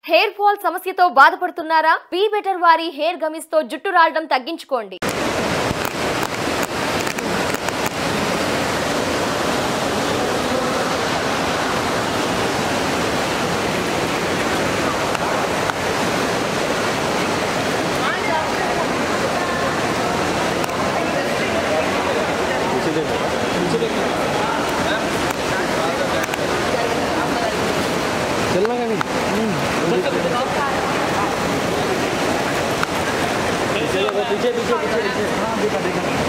hair fall సమస్యతో బాధపడుతున్నారా be better వారి హెయిర్ గమిస్ తో జుట్టు రాలడం తగ్గించుకోండి चलना का नहीं पीछे पीछे पीछे पीछे हाँ देखा देखा